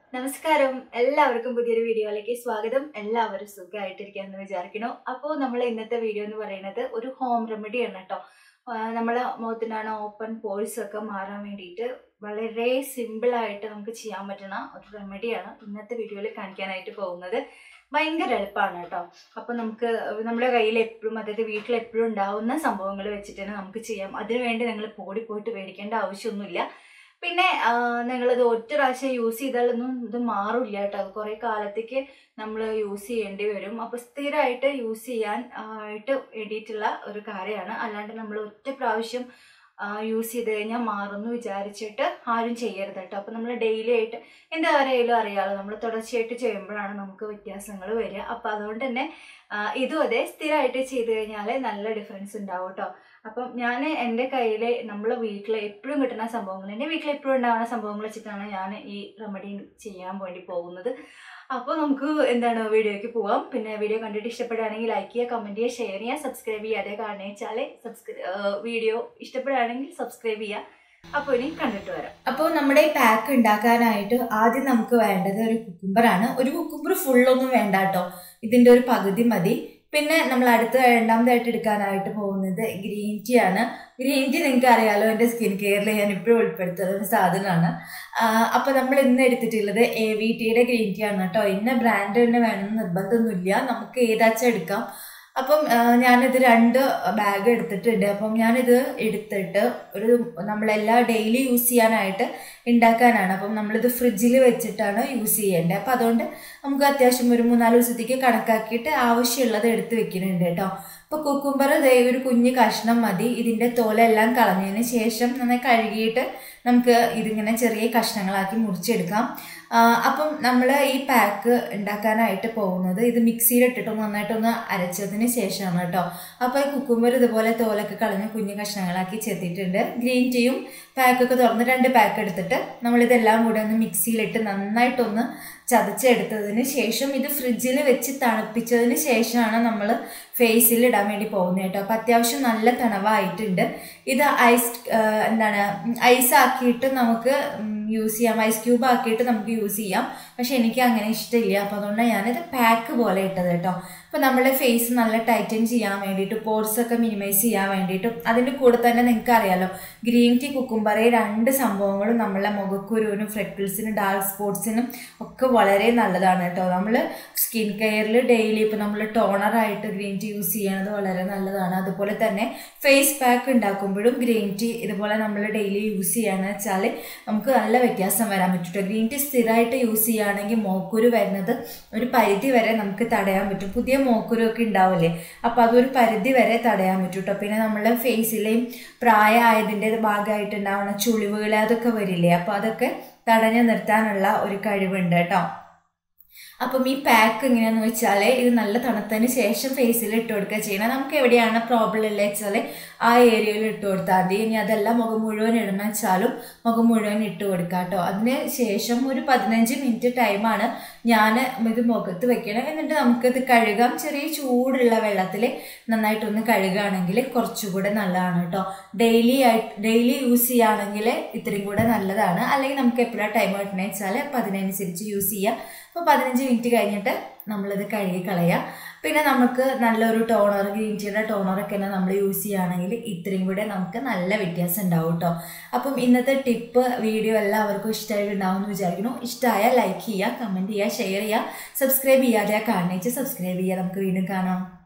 നമസ്കാരം എല്ലാവർക്കും പുതിയൊരു വീഡിയോയിലേക്ക് സ്വാഗതം എല്ലാവരും സുഖമായിട്ടിരിക്കാന്ന് വിചാരിക്കണു അപ്പോൾ നമ്മൾ ഇന്നത്തെ വീഡിയോ എന്ന് പറയുന്നത് ഒരു ഹോം റെമഡി ആണ് കേട്ടോ നമ്മളെ മുഖത്തിനാണ് ഓപ്പൺ പോൾസ് ഒക്കെ മാറാൻ വേണ്ടിയിട്ട് വളരെ സിമ്പിളായിട്ട് നമുക്ക് ചെയ്യാൻ പറ്റുന്ന ഒരു റെമഡിയാണ് ഇന്നത്തെ വീഡിയോയിൽ കാണിക്കാനായിട്ട് പോകുന്നത് ഭയങ്കര എളുപ്പമാണ് കേട്ടോ അപ്പോൾ നമുക്ക് നമ്മുടെ കയ്യിൽ എപ്പോഴും അതായത് വീട്ടിൽ എപ്പോഴും ഉണ്ടാവുന്ന സംഭവങ്ങൾ വെച്ചിട്ട് തന്നെ നമുക്ക് ചെയ്യാം അതിനുവേണ്ടി നിങ്ങൾ പോടി പോയിട്ട് മേടിക്കേണ്ട ആവശ്യമൊന്നുമില്ല പിന്നെ നിങ്ങളിത് ഒറ്റ പ്രാവശ്യം യൂസ് ചെയ്താലൊന്നും ഇത് മാറില്ല കേട്ടോ അത് കുറേ കാലത്തേക്ക് നമ്മൾ യൂസ് ചെയ്യേണ്ടി വരും അപ്പോൾ സ്ഥിരമായിട്ട് യൂസ് ചെയ്യാൻ ആയിട്ട് വേണ്ടിയിട്ടുള്ള ഒരു കാര്യമാണ് അല്ലാണ്ട് നമ്മൾ ഒറ്റ പ്രാവശ്യം യൂസ് ചെയ്ത് കഴിഞ്ഞാൽ മാറുമെന്ന് വിചാരിച്ചിട്ട് ആരും ചെയ്യരുത് കേട്ടോ അപ്പോൾ നമ്മൾ ഡെയിലി ആയിട്ട് എന്താ ആരെങ്കിലും അറിയാമല്ലോ നമ്മൾ തുടർച്ചയായിട്ട് ചെയ്യുമ്പോഴാണ് നമുക്ക് വ്യത്യാസങ്ങൾ വരിക അപ്പോൾ അതുകൊണ്ട് തന്നെ ഇതും അതെ സ്ഥിരമായിട്ട് ചെയ്ത് കഴിഞ്ഞാൽ നല്ല ഡിഫറൻസ് ഉണ്ടാവും കേട്ടോ അപ്പം ഞാൻ എൻ്റെ കയ്യിൽ നമ്മൾ വീട്ടിൽ എപ്പോഴും കിട്ടുന്ന സംഭവങ്ങൾ എൻ്റെ വീട്ടിൽ എപ്പോഴും ഉണ്ടാകുന്ന സംഭവങ്ങൾ വെച്ചിട്ടാണ് ഞാൻ ഈ റെമഡി ചെയ്യാൻ വേണ്ടി പോകുന്നത് അപ്പോൾ നമുക്ക് എന്താണ് വീഡിയോയ്ക്ക് പോവാം പിന്നെ വീഡിയോ കണ്ടിട്ട് ഇഷ്ടപ്പെടുകയാണെങ്കിൽ ലൈക്ക് ചെയ്യുക കമൻറ്റ് ചെയ്യുക ഷെയർ ചെയ്യുക സബ്സ്ക്രൈബ് ചെയ്യാതെ കാണുക വെച്ചാൽ സബ്സ്ക്രൈ വീഡിയോ ഇഷ്ടപ്പെടുകയാണെങ്കിൽ സബ്സ്ക്രൈബ് ചെയ്യുക അപ്പോൾ ഇനി കണ്ടിട്ട് വരാം അപ്പോൾ നമ്മുടെ ഈ പാക്ക് ഉണ്ടാക്കാനായിട്ട് ആദ്യം നമുക്ക് വേണ്ടത് ഒരു കുക്കുംബറാണ് ഒരു കുക്കുംബർ ഫുള്ളൊന്നും വേണ്ട കേട്ടോ ഇതിൻ്റെ ഒരു പകുതി മതി പിന്നെ നമ്മൾ അടുത്ത രണ്ടാമതായിട്ട് എടുക്കാനായിട്ട് പോകുന്നത് ഗ്രീൻ ടീ ആണ് ഗ്രീൻ ടീ നിങ്ങൾക്ക് അറിയാലോ എൻ്റെ സ്കിൻ കെയറിൽ ഞാൻ ഇപ്പോഴും ഉൾപ്പെടുത്തുന്ന ഒരു സാധനമാണ് അപ്പോൾ നമ്മൾ ഇന്ന് എടുത്തിട്ടുള്ളത് എ വി ടിയുടെ ഗ്രീൻ ടീ ആണ് കേട്ടോ ഇന്ന ബ്രാൻഡ് തന്നെ വേണമെന്ന് നിർബന്ധമൊന്നുമില്ല നമുക്ക് ഏതാച്ചാൽ എടുക്കാം അപ്പം ഞാനിത് രണ്ട് ബാഗ് എടുത്തിട്ടുണ്ട് അപ്പം ഞാനിത് എടുത്തിട്ട് ഒരു നമ്മളെല്ലാം ഡെയിലി യൂസ് ചെയ്യാനായിട്ട് ഉണ്ടാക്കാനാണ് അപ്പം നമ്മളിത് ഫ്രിഡ്ജിൽ വെച്ചിട്ടാണ് യൂസ് ചെയ്യേണ്ടത് അപ്പം അതുകൊണ്ട് നമുക്ക് അത്യാവശ്യം ഒരു മൂന്നാല് ദിവസത്തേക്ക് കണക്കാക്കിയിട്ട് ആവശ്യമുള്ളത് എടുത്ത് വെക്കുന്നുണ്ട് കേട്ടോ അപ്പോൾ കുക്കുംബർ ഒരു കുഞ്ഞ് കഷ്ണം മതി ഇതിൻ്റെ തോലെല്ലാം കളഞ്ഞതിന് ശേഷം നന്നായി കഴുകിയിട്ട് നമുക്ക് ഇതിങ്ങനെ ചെറിയ കഷ്ണങ്ങളാക്കി മുറിച്ചെടുക്കാം അപ്പം നമ്മൾ ഈ പാക്ക് ഉണ്ടാക്കാനായിട്ട് പോകുന്നത് ഇത് മിക്സിയിലിട്ടിട്ട് നന്നായിട്ടൊന്ന് അരച്ചതിന് ശേഷമാണ് കേട്ടോ അപ്പോൾ ഈ കുക്കുംബർ ഇതുപോലെ തോലൊക്കെ കളഞ്ഞ് കുഞ്ഞു കഷ്ണങ്ങളാക്കി ചെത്തിയിട്ടുണ്ട് ഗ്രീൻ ടീയും പാക്കൊക്കെ തുറന്ന് രണ്ട് പാക്ക് എടുത്തിട്ട് നമ്മളിതെല്ലാം കൂടെ ഒന്ന് മിക്സിയിലിട്ട് നന്നായിട്ടൊന്ന് ചതച്ചെടുത്തതിന് ശേഷം ഇത് ഫ്രിഡ്ജിൽ വെച്ച് തണുപ്പിച്ചതിന് ശേഷമാണ് നമ്മൾ ഫേസിൽ ഇടാൻ വേണ്ടി പോകുന്നത് കേട്ടോ അപ്പോൾ അത്യാവശ്യം നല്ല തണവായിട്ടുണ്ട് ഇത് ഐസ് എന്താണ് ഐസ് ആക്കിയിട്ട് നമുക്ക് യൂസ് ചെയ്യാം ഐസ് ക്യൂബ് ആക്കിയിട്ട് നമുക്ക് യൂസ് ചെയ്യാം പക്ഷെ എനിക്ക് അങ്ങനെ ഇഷ്ടമില്ല അപ്പോൾ അതുകൊണ്ടാണ് ഞാനിത് പാക്ക് പോലെ ഇട്ടത് കേട്ടോ അപ്പോൾ നമ്മുടെ ഫേസ് നല്ല ടൈറ്റൻ ചെയ്യാൻ വേണ്ടിയിട്ട് പോർസ് ഒക്കെ മിനിമൈസ് ചെയ്യാൻ വേണ്ടിയിട്ടും അതിൻ്റെ കൂടെ തന്നെ നിങ്ങൾക്ക് അറിയാലോ ഗ്രീൻ ടീ കുക്കുംബറെ രണ്ട് സംഭവങ്ങളും നമ്മളെ മുഖക്കുരുവിനും ഫ്രെക്കിൾസിനും ഡാർക്ക് സ്പോട്സിനും ഒക്കെ വളരെ നല്ലതാണ് കേട്ടോ നമ്മൾ സ്കിൻ കെയറിൽ ഡെയിലി ഇപ്പോൾ നമ്മൾ ടോണറായിട്ട് ഗ്രീൻ ടീ യൂസ് ചെയ്യണത് വളരെ നല്ലതാണ് അതുപോലെ തന്നെ ഫേസ് പാക്ക് ഉണ്ടാക്കുമ്പോഴും ഗ്രീൻ ടീ ഇതുപോലെ നമ്മൾ ഡെയിലി യൂസ് ചെയ്യുകയാണെന്ന് വെച്ചാൽ നമുക്ക് നല്ല വ്യത്യാസം വരാൻ പറ്റും ഗ്രീൻ ടീ സ്ഥിരമായിട്ട് യൂസ് ചെയ്യുകയാണെങ്കിൽ മോക്കുരു വരുന്നത് ഒരു പരിധി വരെ നമുക്ക് തടയാൻ പറ്റും പുതിയ മോക്കുരു ഒക്കെ ഉണ്ടാവില്ലേ അപ്പോൾ അതൊരു പരിധി വരെ തടയാൻ പറ്റും കേട്ടോ പിന്നെ നമ്മളെ ഫേസിലെയും പ്രായമായതിൻ്റെ ഭാഗമായിട്ട് ഉണ്ടാവുന്ന ചുളിവുകൾ അതൊക്കെ വരില്ലേ അപ്പോൾ അതൊക്കെ തടഞ്ഞു നിർത്താനുള്ള ഒരു കഴിവുണ്ട് കേട്ടോ അപ്പം ഈ പാക്ക് എങ്ങനെയാണെന്ന് വെച്ചാൽ ഇത് നല്ല തണുത്തതിന് ശേഷം ഫേസിൽ ഇട്ട് കൊടുക്കുക ചെയ്യണം നമുക്ക് എവിടെയാണ് പ്രോബ്ലം ഉള്ളത് വെച്ചാൽ ആ ഏരിയയിൽ ഇട്ട് കൊടുത്താൽ മതി ഇനി അതല്ല മുഖം മുഴുവൻ ഇടണം വെച്ചാലും മുഖം മുഴുവൻ ഇട്ട് കൊടുക്കുക കേട്ടോ അതിന് ശേഷം ഒരു പതിനഞ്ച് മിനിറ്റ് ടൈമാണ് ഞാൻ ഇത് മുഖത്ത് വെക്കണം എന്നിട്ട് നമുക്കിത് കഴുകാം ചെറിയ ചൂടുള്ള വെള്ളത്തിൽ നന്നായിട്ടൊന്ന് കഴുകുകയാണെങ്കിൽ കുറച്ചുകൂടെ നല്ലതാണ് കേട്ടോ ഡെയിലി ആയിട്ട് ഡെയിലി യൂസ് ചെയ്യുകയാണെങ്കിൽ ഇത്രയും കൂടെ നല്ലതാണ് അല്ലെങ്കിൽ നമുക്ക് എപ്പോഴാണ് ടൈം കിട്ടണമെന്ന് വെച്ചാൽ അപ്പോൾ അതിനനുസരിച്ച് യൂസ് ചെയ്യാം അപ്പോൾ പതിനഞ്ച് മിനിറ്റ് കഴിഞ്ഞിട്ട് നമ്മളിത് കഴുകി കളയുക പിന്നെ നമുക്ക് നല്ലൊരു ടോണർ ഗ്രീൻ ടീയുടെ ടോണറൊക്കെ തന്നെ നമ്മൾ യൂസ് ചെയ്യുകയാണെങ്കിൽ ഇത്രയും കൂടെ നമുക്ക് നല്ല വ്യത്യാസം ഉണ്ടാവും കേട്ടോ അപ്പം ഇന്നത്തെ ടിപ്പ് വീഡിയോ എല്ലാവർക്കും ഇഷ്ടമായിട്ടുണ്ടാവും എന്ന് വിചാരിക്കുന്നു ഇഷ്ടമായ ലൈക്ക് ചെയ്യുക കമൻറ്റ് ചെയ്യുക ഷെയർ ചെയ്യുക സബ്സ്ക്രൈബ് ചെയ്യാതെ കാണേച്ച് സബ്സ്ക്രൈബ് ചെയ്യുക നമുക്ക് വീണ്ടും കാണാം